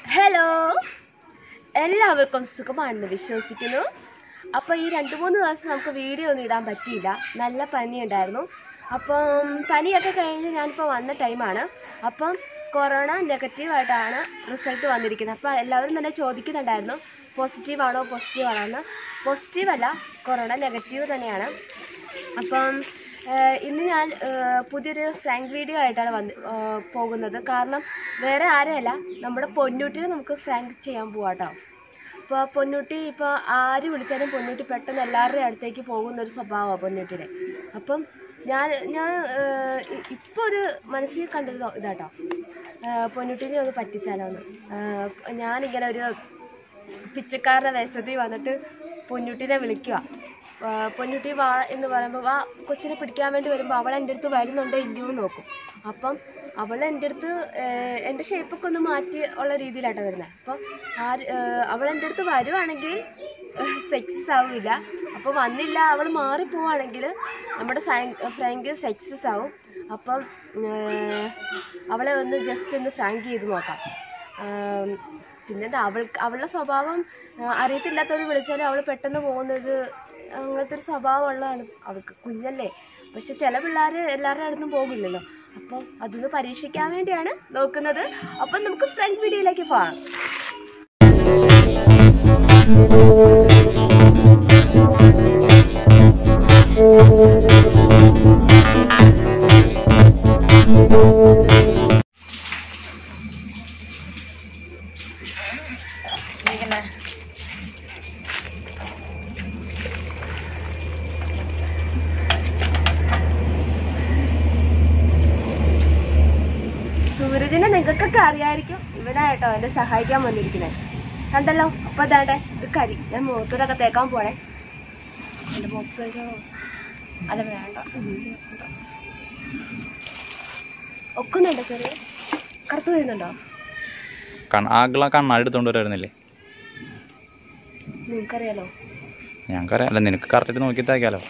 Hello എല്ലാവർക്കും സുഖമാണെന്ന് വിശ്വസിക്കുന്നു അപ്പോൾ ഈ രണ്ട് മൂന്ന് ദിവസം നമുക്ക് വീഡിയോ ഒന്നും ഇടാൻ പറ്റിയില്ല നല്ല പനി ഉണ്ടായിരുന്നു അപ്പം പനിയൊക്കെ കഴിഞ്ഞ് ഞാനിപ്പോൾ വന്ന ടൈമാണ് അപ്പം കൊറോണ നെഗറ്റീവായിട്ടാണ് റിസൾട്ട് വന്നിരിക്കുന്നത് അപ്പോൾ എല്ലാവരും തന്നെ ചോദിക്കുന്നുണ്ടായിരുന്നു പോസിറ്റീവ് ആണോ പോസിറ്റീവ് ആണോ എന്ന് പോസിറ്റീവ് അല്ല കൊറോണ നെഗറ്റീവ് തന്നെയാണ് അപ്പം ഏഹ്, ഇന്ന് ഞാൻ ഏഹ്, പുതിയൊരു ഫ്രാങ്ക് വീഡിയോ ആയിട്ടാണ് വന്ന് ഏഹ്, പോകുന്നത് കാരണം വേറെ ആരെയല്ല നമ്മുടെ പൊന്നൂട്ടിനെ നമുക്ക് ഫ്രാങ്ക് ചെയ്യാൻ പോവാട്ടോ അപ്പോൾ പൊന്നൂട്ടി ഇപ്പോൾ ആര് വിളിച്ചാലും പൊന്നൂട്ടി പെട്ടെന്ന് എല്ലാവരുടെയും അടുത്തേക്ക് പോകുന്ന ഒരു സ്വഭാവമാണ് പൊന്നൂട്ടിയുടെ അപ്പം ഞാൻ ഞാൻ ഏഹ്, ഇ- ഇപ്പോൾ ഒരു മനസ്സിൽ കണ്ടൊരു തോ- ഇതാട്ടോ ഏഹ്, പൊന്നൂട്ടിനെ ഒന്ന് പറ്റിച്ചാലോ എന്ന് ഏഹ്, ഞാനിങ്ങനെ ഒരു പിച്ചക്കാരുടെ വേഷത്തിൽ വന്നിട്ട് പൊന്നൂട്ടിനെ വിളിക്കുക ആ, പൊന്നൂട്ടി വാ എന്ന് പറയുമ്പോൾ വാ കൊച്ചിനെ പിടിക്കാൻ വേണ്ടി വരുമ്പോൾ അവൾ എൻ്റെ അടുത്ത് വരുന്നുണ്ടോ ഇല്ലയോ എന്ന് നോക്കും അപ്പം അവൾ എൻ്റെ അടുത്ത് ഏഹ്, എൻ്റെ ഷേപ്പൊക്കെ ഒന്ന് മാറ്റി ഉള്ള രീതിയിലാട്ടോ വരുന്നത് അപ്പം ആര് ഏഹ്, അവൾ എൻ്റെ അടുത്ത് വരുവാണെങ്കിൽ സക്സസ് ആവില്ല അപ്പോൾ വന്നില്ല അവൾ മാറിപ്പോവാണെങ്കിൽ നമ്മുടെ ഫ്രാങ്ക് ഫ്രാങ്ക് സക്സസ് ആവും അപ്പം ഏഹ്, അവളെ ഒന്ന് ജസ്റ്റ് ഒന്ന് ഫ്രാങ്ക് ചെയ്ത് നോക്കാം ആം, പിന്നെന്താ അവൾ അവളുടെ സ്വഭാവം ആ, അറിയത്തില്ലാത്തവർ വിളിച്ചാൽ അവൾ പെട്ടെന്ന് പോകുന്നൊരു അങ്ങനത്തെ ഒരു സ്വഭാവമുള്ളതാണ് അവൾക്ക് കുഞ്ഞല്ലേ പക്ഷെ ചില പിള്ളേർ എല്ലാവരുടെ അടുത്തും പോകില്ലല്ലോ അപ്പം അതൊന്ന് പരീക്ഷിക്കാൻ വേണ്ടിയാണ് നോക്കുന്നത് അപ്പം നമുക്ക് ഫ്രണ്ട് വീഡിയോയിലേക്ക് പോകാം സൂരജിനെ നിങ്ങൾക്കൊക്കെ അറിയായിരിക്കും ഇവിടെ കേട്ടോ എന്നെ സഹായിക്കാൻ വന്നിരിക്കുന്നത് കണ്ടല്ലോ അപ്പൊ അതാണ്ടെ ഇത് കരി ഞാൻ മുഖത്തൂരൊക്കെ തേക്കാൻ പോണേ എന്റെ മുഖത്തൊരു അല്ല വേണ്ട ഒക്കുന്നുണ്ടോ ചെറിയ കറുത്ത് വരുന്നുണ്ടോ കണ്ണ ആഗ്ല കണ്ണാടി എടുത്തോണ്ട് വരുന്നില്ലേ നിങ്ങൾക്കറിയാലോ ഞങ്ങൾക്കറിയാം അല്ല നിനക്ക് കറക്റ്റ് നോക്കി തേക്കാലോ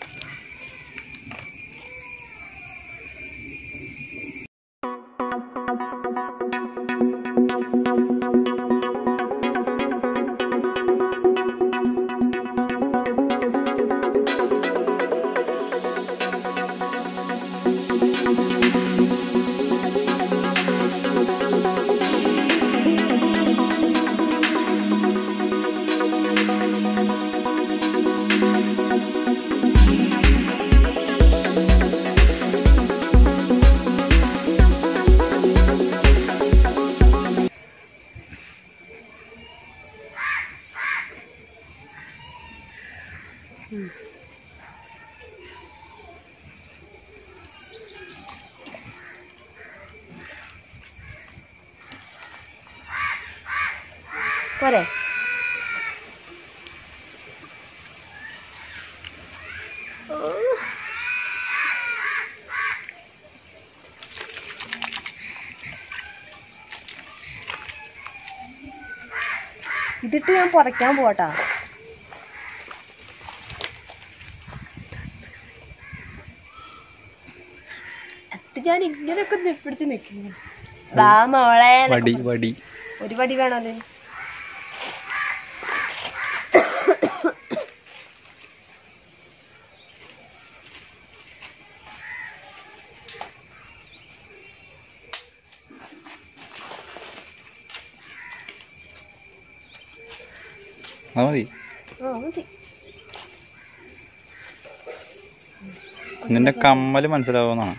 പോരെ ഓ. ഇതിട്ട് ഞാൻ പുറയ്ക്കാൻ പോട്ടാ അത് ഞാൻ ഇങ്ങനെയൊക്കെ ഒന്ന് പിടിച്ച് നിൽക്കുന്നു വാ മോളെ എന്നൊക്കെ വടി പറഞ്ഞ്. വടി ഒരു പടി വേണമല്ലേ അത് മതി ആ മതി നിന്റെ കമ്മല് മനസ്സിലാവുന്നതാണ്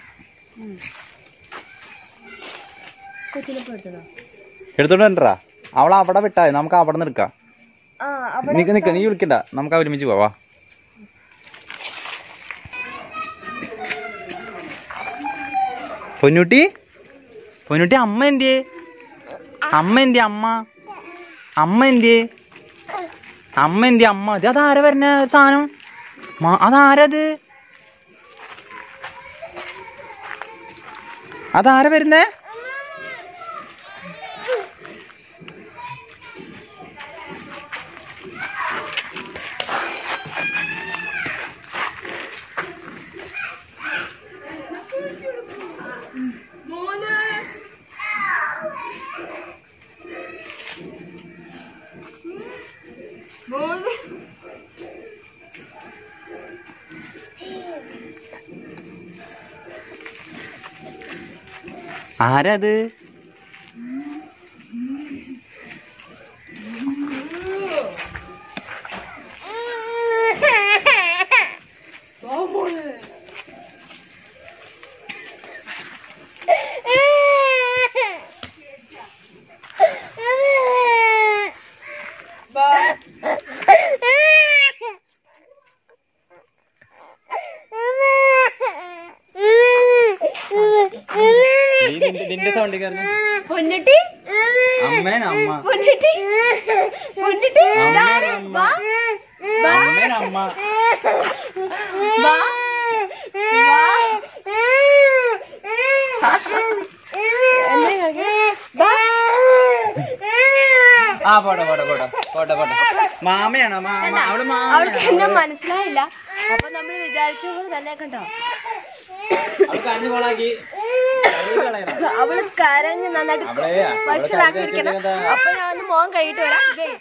കൊച്ചിനെ പെടുത്തണോ എടുത്തോണ്ട് വരണ്ടാ അവൾ അവിടെ വിട്ടാ മതി. നമുക്ക് അവിടെ നിന്ന് എടുക്കാം ആ അവിടെ നിക്ക് നിക്ക നീ വിളിക്കണ്ട നമുക്ക് ഒരുമിച്ച് പോവാ പൊന്നൂട്ടി പൊന്നൂട്ടി അമ്മ എന്തിയേ അമ്മ എന്തിയെ അമ്മ അമ്മ എന്തിയേ അമ്മ എന്തിയെ അമ്മ ഇത് അതാര വരുന്ന ഒരു സാധനം മാ- അതാരത് അതാര വരുന്നേ ആരത് നീ നിന്റെ നിന്റെ സൗണ്ട് കയറുന്നു പൊന്നിട്ടി അമ്മേന അമ്മ പൊന്നിട്ടി പൊന്നിട്ടി ഇതാര്? അമ്മ. വാ. വാ. അമ്മേന അമ്മ വാ. വാ. എന്നെ കാണിക്ക്. വാ. ആ പോട്ടെ പോട്ടെ പോട്ടെ പോട്ടെ പോട്ടെ മാമയാണോ മാമ അവള് അവൾക്ക് എന്നെ മാമ മനസ്സിലായില്ല അപ്പൊ നമ്മൾ വിചാരിച്ച പോലെ തന്നെ കണ്ടോ അവള് കരഞ്ഞു കോളാക്കി അവള് കരഞ്ഞ് നന്നായിട്ട് അവളെ അവള് വഷളാക്കിയിരിക്കണം കരഞ്ഞിട്ട് അപ്പൊ ഞാൻ ഒന്ന് മോൻ കഴിയിട്ട് വരാം Wait.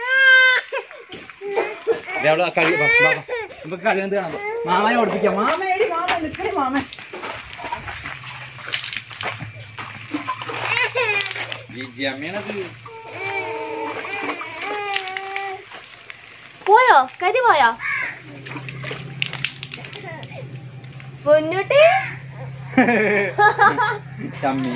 ദേ അവള് ആ കളി വാ, വാ, വാ. നമുക്ക് കളി എന്ത് കാണാം മാമനെ ഓടിപ്പിക്കാം മാമേടി മാമ നിക്കടി മാമ ജിജി അമ്മയാണത് പോയോ കരി പോയോ പൊന്നുട്ടി ചമ്മി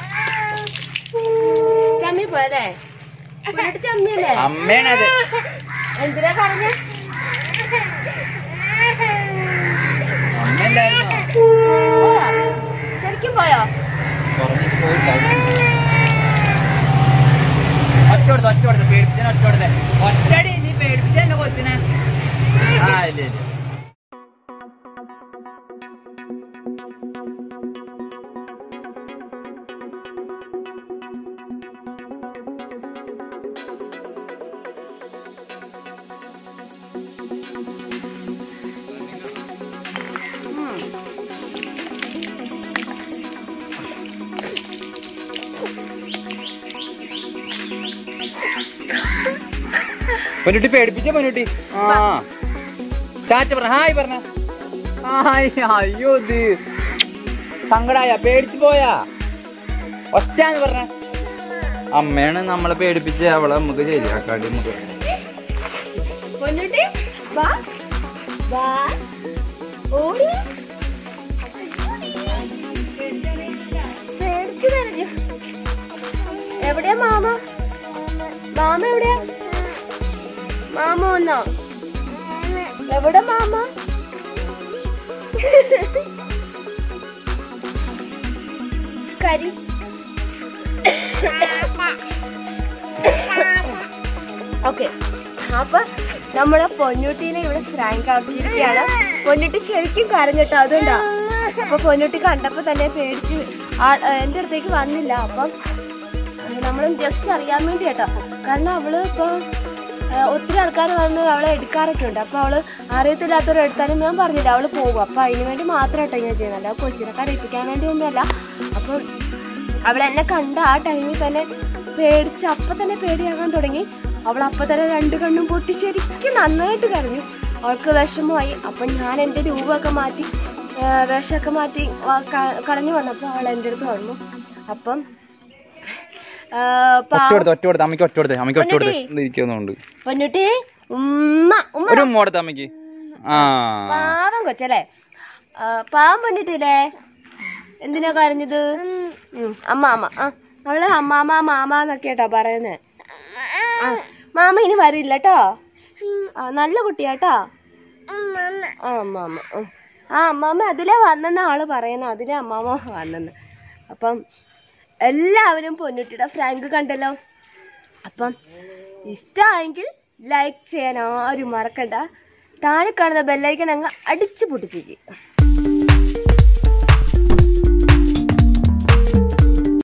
ചമ്മി പോയല്ലേ പൊന്നുട്ടി ചമ്മിയല്ലേ അമ്മയാണത് എന്തിനാ കരഞ്ഞ അമ്മയല്ലായിരുന്നോ പോയോ ശരിക്കും പോയോ കുറഞ്ഞിട്ട് പോയില്ല ഒറ്റ കൊടുത്ത് ഒറ്റ കൊടുത്ത് പേടിപ്പിച്ചാൽ ഒറ്റ കൊടുത്തേ ഒറ്റടി നീ പേടിപ്പിച്ച എന്റെ കൊച്ചിനെ ആ ഇല്ല ഇല്ല പൊന്നുട്ടി പേടിപ്പിച്ച പൊന്നുട്ടി ആ ടാറ്റ പറഞ്ഞ ഹായ് പറഞ്ഞ ഹായ് അയ്യോ ഇത് സങ്കടായ പേടിച്ചു പോയാ ഒറ്റാന്ന് പറഞ്ഞ അമ്മയാണ് നമ്മളെ പേടിപ്പിച്ച് അവളെ നമുക്ക് ശരിയാക്കാണ്ട് നമുക്ക് പൊന്നുട്ടി വാ വാ ഓടി പേടിച്ച് കരഞ്ഞു എവിടെയാ മാമ മാമ എവിടെയാ മാമ വന്നോ എവിടെ മാമ കരി ഓക്കെ അപ്പൊ നമ്മളെ പൊന്നൂട്ടീനെ ഇവിടെ ഫ്രാങ്ക് ആക്കിയിരിക്കുകയാണ് പൊന്നൂട്ടി ശരിക്കും കരഞ്ഞിട്ടോ അതുകൊണ്ടാ അപ്പൊ പൊന്നൂട്ടി കണ്ടപ്പോ തന്നെ പേടിച്ച് ആ- എന്റെ അടുത്തേക്ക് വന്നില്ല അപ്പം നമ്മൾ ജസ്റ്റ് അറിയാൻ വേണ്ടി കേട്ടോ കാരണം അവള് ഇപ്പൊ ആ, ഒത്തിരി ആൾക്കാർ വന്ന് അവളെ എടുക്കാറൊക്കെ ഉണ്ട് അപ്പൊ അവള് അറിയത്തില്ലാത്തവരെ എടുത്താലും ഞാൻ പറഞ്ഞില്ല അവള് പോകും അപ്പൊ അതിന് വേണ്ടി മാത്രമായിട്ടോ ഞാൻ ചെയ്യുന്നത് അല്ല കൊച്ചിനെ കരയിപ്പിക്കാൻ വേണ്ടി ഒന്നുമല്ല അപ്പം അവൾ എന്നെ കണ്ട ആ ടൈമിൽ തന്നെ പേടിച്ച് അപ്പൊ തന്നെ പേടിയാകാൻ തുടങ്ങി അവൾ അപ്പൊ തന്നെ രണ്ട് കണ്ണും പൊട്ടി ശരിക്കും നന്നായിട്ട് കരഞ്ഞു അവൾക്ക് വിഷമമായി അപ്പൊ ഞാൻ എൻ്റെ രൂപമൊക്കെ മാറ്റി ആ, വേഷമൊക്കെ മാറ്റി ആ, ക- കളഞ്ഞു വന്നപ്പോൾ അവൾ എൻ്റെ അടുത്ത് വന്നു അപ്പം ആ, പാ- ഒറ്റ കൊടുത്ത് ഒറ്റ കൊടുത്ത് അമ്മയ്ക്ക് ഒറ്റ കൊടുത്ത് അമ്മയ്ക്ക് ഒറ്റ കൊടുത്ത് പൊന്നുട്ടി. ഇരിക്കുന്നുണ്ട് പൊന്നുട്ടി ഉമ്മ ഉമ്മ ഒരു ഉമ്മ കൊടുത്ത് അമ്മയ്ക്ക് ആ പാവം കൊച്ചല്ലേ ആ, പാവം പൊന്നിട്ടില്ലേ എന്തിനാ കരഞ്ഞത് ഉം, അമ്മ അമ്മ ആ അവള് അമ്മാമ മാമ എന്നൊക്കെ കേട്ടോ പറയുന്നേ ആ മാമ ഇനി വരില്ല കേട്ടോ ആ നല്ല കുട്ടിയാട്ടോ ആ അമ്മാമ ഉം. ആ അമ്മാമ അതിലെ വന്നെന്ന ആള് പറയുന്നു അതിലെ അമ്മാമ വന്നെന്ന് അപ്പം എല്ലാവരും പൊന്നുട്ടിയുടെ ഫ്രാങ്ക് കണ്ടല്ലോ അപ്പം ഇഷ്ടമായെങ്കിൽ ലൈക്ക് ചെയ്യാൻ ആരും മറക്കണ്ട താഴെ കാണുന്ന ബെല്ലൈക്കൺ അങ്ങ് അടിച്ചു പൊട്ടിച്ചിരിക്കും